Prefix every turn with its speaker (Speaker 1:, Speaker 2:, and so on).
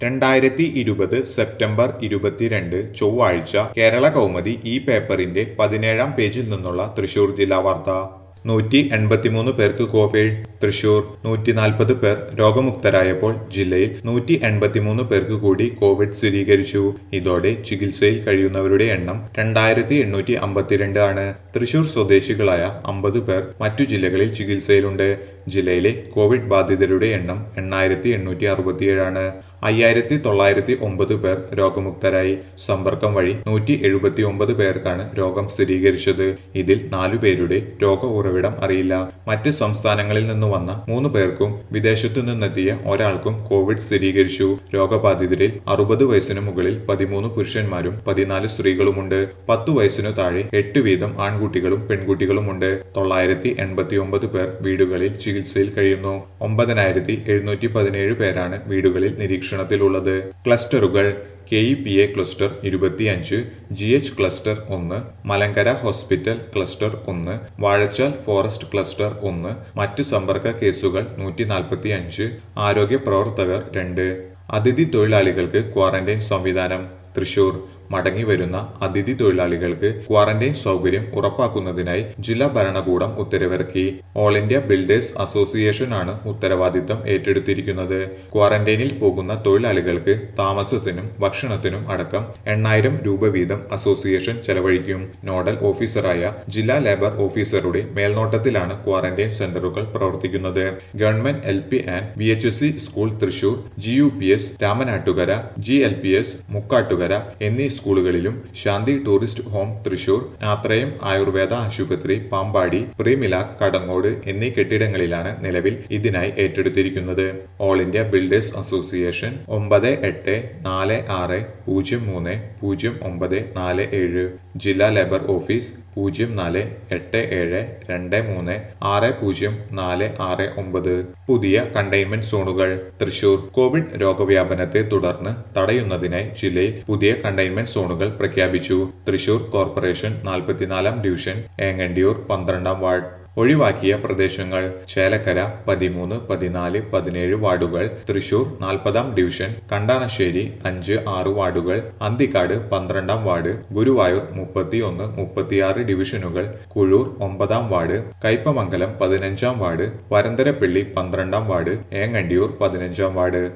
Speaker 1: രണ്ടായിരത്തി ഇരുപത് സെപ്റ്റംബർ ഇരുപത്തിരണ്ട് ചൊവ്വാഴ്ച കേരള കൗമുദി ഈ പേപ്പറിന്റെ പതിനേഴാം പേജിൽ നിന്നുള്ള തൃശൂർ ജില്ലാ വാർത്ത നൂറ്റി എൺപത്തിമൂന്ന് പേർക്ക് കോവിഡ് തൃശൂർ നൂറ്റി നാൽപ്പത് പേർ രോഗമുക്തരായപ്പോൾ ജില്ലയിൽ നൂറ്റി എൺപത്തിമൂന്ന് പേർക്ക് കൂടി കോവിഡ് സ്ഥിരീകരിച്ചു ഇതോടെ ചികിത്സയിൽ കഴിയുന്നവരുടെ എണ്ണം രണ്ടായിരത്തി എണ്ണൂറ്റി അമ്പത്തിരണ്ട് ആണ് തൃശൂർ സ്വദേശികളായ അമ്പത് പേർ മറ്റു ജില്ലകളിൽ ചികിത്സയിലുണ്ട് ജില്ലയിലെ കോവിഡ് ബാധിതരുടെ എണ്ണം എണ്ണായിരത്തി എണ്ണൂറ്റി അറുപത്തിയേഴാണ് അയ്യായിരത്തി തൊള്ളായിരത്തി ഒമ്പത് പേർ രോഗമുക്തരായി സമ്പർക്കം വഴി നൂറ്റി എഴുപത്തി ഒമ്പത് പേർക്കാണ് രോഗം സ്ഥിരീകരിച്ചത് ഇതിൽ നാലു പേരുടെ രോഗ ഉറവിടം അറിയില്ല മറ്റ് സംസ്ഥാനങ്ങളിൽ നിന്ന് വന്ന മൂന്ന് പേർക്കും വിദേശത്തു നിന്നെത്തിയ ഒരാൾക്കും കോവിഡ് സ്ഥിരീകരിച്ചു രോഗബാധിതരിൽ അറുപത് വയസ്സിന് മുകളിൽ പതിമൂന്ന് പുരുഷന്മാരും പതിനാല് സ്ത്രീകളുമുണ്ട് പത്തു വയസ്സിനു താഴെ എട്ട് വീതം ആൺകുട്ടികളും പെൺകുട്ടികളുമുണ്ട് തൊള്ളായിരത്തി എൺപത്തി ഒമ്പത് പേർ വീടുകളിൽ ചികിത്സയിൽ കഴിയുന്നു ഒമ്പതിനായിരത്തി എഴുന്നൂറ്റി പതിനേഴ് പേരാണ് വീടുകളിൽ നിരീക്ഷണത്തിലുള്ളത് ക്ലസ്റ്ററുകൾ K E P A cluster ഇരുപത്തിയഞ്ച് ജി എച്ച് ക്ലസ്റ്റർ ഒന്ന് മലങ്കര ഹോസ്പിറ്റൽ ക്ലസ്റ്റർ ഒന്ന് വാഴച്ചാൽ ഫോറസ്റ്റ് ക്ലസ്റ്റർ ഒന്ന് മറ്റ് സമ്പർക്ക കേസുകൾ നൂറ്റി നാൽപ്പത്തി അഞ്ച് ആരോഗ്യ പ്രവർത്തകർ രണ്ട് അതിഥി തൊഴിലാളികൾക്ക് ക്വാറന്റൈൻ സംവിധാനം തൃശൂർ മടങ്ങി വരുന്ന അതിഥി തൊഴിലാളികൾക്ക് ക്വാറന്റൈൻ സൗകര്യം ഉറപ്പാക്കുന്നതിനായി ജില്ലാ ഭരണകൂടം ഉത്തരവിറക്കി ഓൾ ഇന്ത്യ ബിൽഡേഴ്സ് അസോസിയേഷൻ ആണ് ഉത്തരവാദിത്തം ഏറ്റെടുത്തിരിക്കുന്നത് ക്വാറന്റൈനിൽ പോകുന്ന തൊഴിലാളികൾക്ക് താമസത്തിനും ഭക്ഷണത്തിനും അടക്കം എണ്ണായിരം രൂപ വീതം അസോസിയേഷൻ ചെലവഴിക്കും നോഡൽ ഓഫീസറായ ജില്ലാ ലേബർ ഓഫീസറുടെ മേൽനോട്ടത്തിലാണ് ക്വാറന്റൈൻ സെന്ററുകൾ പ്രവർത്തിക്കുന്നത് government L P and V H S C school Thrissur G U P S Ramanattukara G L P S Mukkattukara എന്നീ സ്കൂളുകളിലും ശാന്തി ടൂറിസ്റ്റ് ഹോം തൃശൂർ ആത്രയം ആയുർവേദ ആശുപത്രി പാമ്പാടി പ്രീമില കടങ്ങോട് എന്നീ കെട്ടിടങ്ങളിലാണ് നിലവിൽ ഇതിനായി ഏറ്റെടുത്തിരിക്കുന്നത് ഓൾ ഇന്ത്യ ബിൽഡേഴ്സ് അസോസിയേഷൻ ഒമ്പത് എട്ട് നാല് ആറ് പൂജ്യം മൂന്ന് പൂജ്യം ഒമ്പത് നാല് ഏഴ് ജില്ലാ ലേബർ ഓഫീസ് പൂജ്യം നാല് എട്ട് ഏഴ് രണ്ട് മൂന്ന് ആറ് പൂജ്യം നാല് ആറ് ഒമ്പത് പുതിയ കണ്ടെയ്ൻമെന്റ് സോണുകൾ തൃശൂർ കോവിഡ് രോഗവ്യാപനത്തെ തുടർന്ന് തടയുന്നതിനായി ജില്ലയിൽ പുതിയ കണ്ടെയ്ൻമെന്റ് സോണുകൾ പ്രഖ്യാപിച്ചു തൃശൂർ കോർപ്പറേഷൻ നാൽപ്പത്തിനാലാം ഡിവിഷൻ ഏങ്ങണ്ടിയൂർ പന്ത്രണ്ടാം വാർഡ് ഒഴിവാക്കിയ പ്രദേശങ്ങൾ ചേലക്കര പതിമൂന്ന് പതിനാല് പതിനേഴ് വാർഡുകൾ തൃശൂർ നാൽപ്പതാം ഡിവിഷൻ കണ്ടാണശ്ശേരി അഞ്ച് ആറ് വാർഡുകൾ അന്തിക്കാട് പന്ത്രണ്ടാം വാർഡ് ഗുരുവായൂർ മുപ്പത്തിയൊന്ന് മുപ്പത്തിയാറ് ഡിവിഷനുകൾ കുഴൂർ ഒമ്പതാം വാർഡ് കയ്പമംഗലം പതിനഞ്ചാം വാർഡ് വരന്തരപ്പള്ളി പന്ത്രണ്ടാം വാർഡ് ഏങ്ങണ്ടിയൂർ പതിനഞ്ചാം വാർഡ്